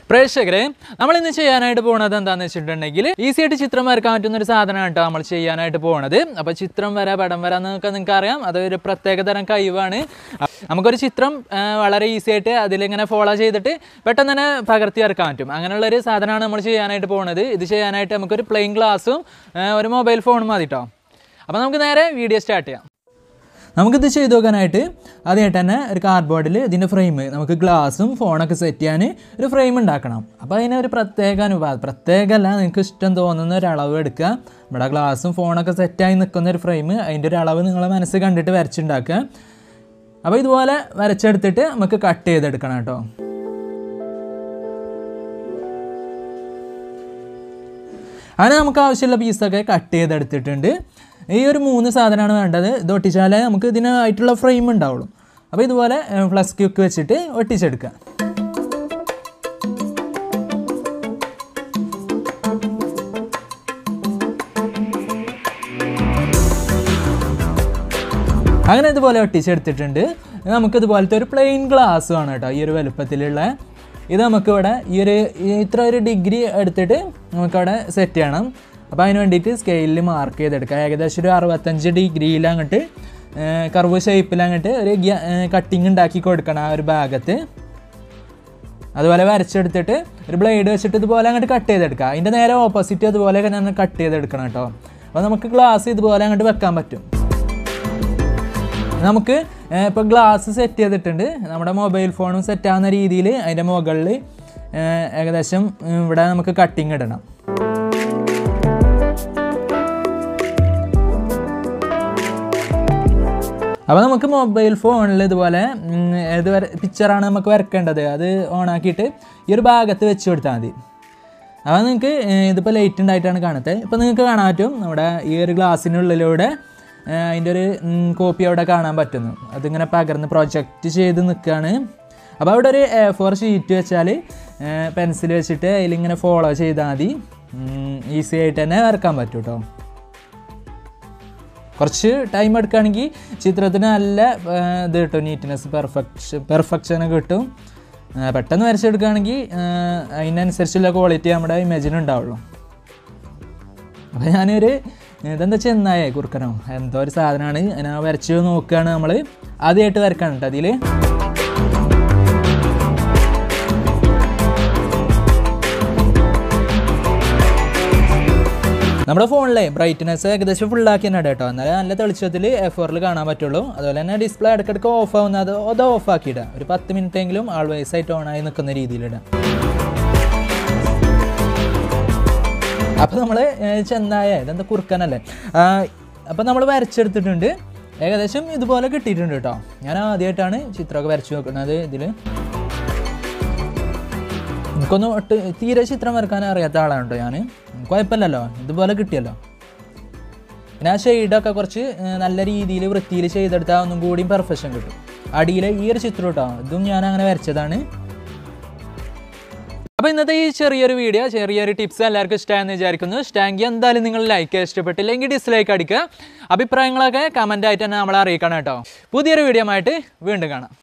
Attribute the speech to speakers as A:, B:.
A: പ്രേക്ഷകരെ നമ്മൾ ഇന്ന് ചെയ്യാനായിട്ട് പോകുന്നത് എന്താണെന്ന് വെച്ചിട്ടുണ്ടെങ്കിൽ ഈസി ആയിട്ട് ചിത്രം വരക്കാൻ പറ്റുന്ന ഒരു സാധനമാണ് കേട്ടോ നമ്മൾ ചെയ്യാനായിട്ട് പോകുന്നത് അപ്പോൾ ചിത്രം വര പടം വര എന്നൊക്കെ നിങ്ങൾക്ക് അറിയാം അതൊരു പ്രത്യേക തരം കഴിവാണ് നമുക്കൊരു ചിത്രം ആ, വളരെ ഈസി ആയിട്ട് അതിലിങ്ങനെ ഫോളോ ചെയ്തിട്ട് പെട്ടെന്ന് തന്നെ പകർത്തി ഇറക്കാൻ പറ്റും അങ്ങനെയുള്ളൊരു സാധനമാണ് നമ്മൾ ചെയ്യാനായിട്ട് പോകുന്നത് ഇത് ചെയ്യാനായിട്ട് നമുക്കൊരു പ്ലെയിൻ ഗ്ലാസും ഒരു മൊബൈൽ ഫോണും മതി കേട്ടോ അപ്പോൾ നമുക്ക് നേരെ വീഡിയോ സ്റ്റാർട്ട് ചെയ്യാം നമുക്കിത് ചെയ്ത് നോക്കാനായിട്ട് ആദ്യമായിട്ട് തന്നെ ഒരു കാർഡ്ബോർഡിൽ ഇതിൻ്റെ ഫ്രെയിം നമുക്ക് ഗ്ലാസും ഫോണൊക്കെ സെറ്റ് ചെയ്യാൻ ഒരു ഫ്രെയിം ഉണ്ടാക്കണം അപ്പോൾ അതിന് ഒരു പ്രത്യേക അനുപാതം പ്രത്യേകമല്ല നിങ്ങൾക്ക് ഇഷ്ടം തോന്നുന്ന ഒരു അളവ് എടുക്കുക നമ്മുടെ ഗ്ലാസും ഫോണൊക്കെ സെറ്റായി നിൽക്കുന്ന ഒരു ഫ്രെയിം അതിൻ്റെ ഒരു അളവ് നിങ്ങളെ മനസ്സ് കണ്ടിട്ട് വരച്ചുണ്ടാക്കുക അപ്പോൾ ഇതുപോലെ വരച്ചെടുത്തിട്ട് നമുക്ക് കട്ട് ചെയ്തെടുക്കണം കേട്ടോ അങ്ങനെ നമുക്ക് ആവശ്യമുള്ള പീസൊക്കെ കട്ട് ചെയ്തെടുത്തിട്ടുണ്ട് ഈ ഒരു മൂന്ന് സാധനമാണ് വേണ്ടത് ഇത് ഒട്ടിച്ചാലേ നമുക്ക് ഇതിനായിട്ടുള്ള ഫ്രെയിം ഉണ്ടാവുള്ളൂ അപ്പോൾ ഇതുപോലെ ഫ്ലക്സ് ക്യൂക്ക് വെച്ചിട്ട് ഒട്ടിച്ചെടുക്കുക അങ്ങനെ ഇതുപോലെ ഒട്ടിച്ചെടുത്തിട്ടുണ്ട് നമുക്ക് ഇതുപോലത്തെ ഒരു പ്ലെയിൻ ഗ്ലാസ് ആണ് കേട്ടോ ഈ ഒരു വലുപ്പത്തിലുള്ള ഇത് നമുക്കിവിടെ ഈ ഒരു ഈ ഇത്ര ഒരു ഡിഗ്രി എടുത്തിട്ട് നമുക്കവിടെ സെറ്റ് ചെയ്യണം അപ്പോൾ അതിന് വേണ്ടിയിട്ട് സ്കെയിലിൽ മാർക്ക് ചെയ്തെടുക്കുക ഏകദേശം ഒരു അറുപത്തഞ്ച് ഡിഗ്രിയിൽ അങ്ങോട്ട് കർവ് ഷേപ്പിൽ അങ്ങോട്ട് ഒരു കട്ടിങ് ഉണ്ടാക്കി കൊടുക്കണം ആ ഒരു ഭാഗത്ത് അതുപോലെ വരച്ചെടുത്തിട്ട് ഒരു ബ്ലേഡ് വെച്ചിട്ട് ഇതുപോലെ അങ്ങോട്ട് കട്ട് ചെയ്തെടുക്കുക അതിൻ്റെ നേരെ ഓപ്പോസിറ്റ് അതുപോലെ തന്നെ കട്ട് ചെയ്തെടുക്കണം കേട്ടോ അപ്പോൾ നമുക്ക് ഗ്ലാസ് ഇതുപോലെ അങ്ങോട്ട് വെക്കാൻ പറ്റും നമുക്ക് ഇപ്പോൾ ഗ്ലാസ് സെറ്റ് ചെയ്തിട്ടുണ്ട് നമ്മുടെ മൊബൈൽ ഫോണും സെറ്റ് ആവുന്ന രീതിയിൽ അതിൻ്റെ മുകളിൽ ഏകദേശം ഉം, ഇവിടെ നമുക്ക് കട്ടിങ് ഇടണം അപ്പോൾ നമുക്ക് മൊബൈൽ ഫോണിൽ ഇതുപോലെ ഉം, ഏത് വര പിക്ചറാണ് നമുക്ക് വരക്കേണ്ടത് അത് ഓണാക്കിയിട്ട് ഈ ഒരു ഭാഗത്ത് വെച്ച് കൊടുത്താൽ മതി അപ്പോൾ നിങ്ങൾക്ക് ഇതിപ്പോൾ ലൈറ്റ് ഉണ്ടായിട്ടാണ് കാണുന്നത് ഇപ്പോൾ നിങ്ങൾക്ക് കാണാൻ പറ്റും നമ്മുടെ ഈ ഒരു ഗ്ലാസ്സിനുള്ളിലൂടെ അതിൻ്റെ ഒരു കോപ്പി അവിടെ കാണാൻ പറ്റുന്നു അതിങ്ങനെ പകർന്ന് പ്രൊജക്റ്റ് ചെയ്ത് നിൽക്കുകയാണ് അപ്പോൾ അവിടെ ഒരു എ ഫോർ ഷീറ്റ് വെച്ചാൽ പെൻസിൽ വെച്ചിട്ട് അതിലിങ്ങനെ ഫോളോ ചെയ്താൽ മതി ഈസി ആയിട്ട് തന്നെ വരക്കാൻ പറ്റും കേട്ടോ കുറച്ച് ടൈം എടുക്കുകയാണെങ്കിൽ ചിത്രത്തിന് നല്ല ആ, ഇത് കിട്ടും നീറ്റ്നെസ് പെർഫെക്ഷൻ പെർഫെക്ഷനൊക്കെ കിട്ടും ആ, പെട്ടെന്ന് വരച്ചെടുക്കുകയാണെങ്കിൽ ആ, അതിനനുസരിച്ചുള്ള ക്വാളിറ്റി നമ്മുടെ ഇമേജിന് ഉണ്ടാവുള്ളൂ അപ്പോൾ ഞാനൊരു ഇതെന്താ ചെന്നായേ കുറുക്കനോ എന്തോ ഒരു സാധനമാണ് ഞാൻ വരച്ച് നോക്കുകയാണ് നമ്മൾ ആദ്യമായിട്ട് വരക്കാണ് കേട്ടോ അതിൽ നമ്മുടെ ഫോണിലെ ബ്രൈറ്റ്നെസ് ഏകദേശം ഫുള്ളാക്കി തന്നെ കേട്ടോ എന്നാലേ നല്ല തെളിച്ചത്തിൽ എഫോറിൽ കാണാൻ പറ്റുള്ളൂ അതുപോലെ തന്നെ ഡിസ്പ്ലേ ഇടയ്ക്കിടയ്ക്ക് ഓഫ് ആവുന്ന അത് അത് ഓഫ് ആക്കിയിടുക ഒരു പത്ത് മിനിറ്റ് എങ്കിലും ആൾവേസ് ആയിട്ട് ഓണായി നിൽക്കുന്ന രീതിയിലിടാം അപ്പോൾ നമ്മൾ ചെന്നായ ഇതെന്താ കുറുക്കനല്ലേ അപ്പോൾ നമ്മൾ വരച്ചെടുത്തിട്ടുണ്ട് ഏകദേശം ഇതുപോലെ കിട്ടിയിട്ടുണ്ട് കേട്ടോ ഞാൻ ആദ്യമായിട്ടാണ് ചിത്രമൊക്കെ വരച്ചു നോക്കുന്നത് ഇതിൽ എനിക്കൊന്നും ഒട്ട് തീരെ ചിത്രം വരക്കാൻ അറിയാത്ത ആളാണ് കേട്ടോ ഞാൻ കുഴപ്പമില്ലല്ലോ ഇതുപോലെ കിട്ടിയല്ലോ പിന്നെ ആ ഷെയ്ഡൊക്കെ കുറച്ച് ഏർ, നല്ല രീതിയിൽ വൃത്തിയിൽ ചെയ്തെടുത്താൽ ഒന്നും കൂടിയും പെർഫെക്ഷൻ കിട്ടും അടിയിൽ ഈ ഒരു ചിത്രം കേട്ടോ ഇതും ഞാൻ അങ്ങനെ വരച്ചതാണ് അപ്പോൾ ഇന്നത്തെ ഈ ചെറിയൊരു വീഡിയോ ചെറിയൊരു ടിപ്സ് എല്ലാവർക്കും ഇഷ്ടമായെന്ന് വിചാരിക്കുന്നു ഇഷ്ടമെങ്കിൽ എന്തായാലും നിങ്ങൾ ലൈക്ക് ഇഷ്ടപ്പെട്ടില്ലെങ്കിൽ ഡിസ്ലൈക്ക് അടിക്കുക അഭിപ്രായങ്ങളൊക്കെ കമൻ്റ് ആയിട്ട് തന്നെ നമ്മളെ അറിയിക്കണം കേട്ടോ പുതിയൊരു വീഡിയോ ആയിട്ട് വീണ്ടും കാണാം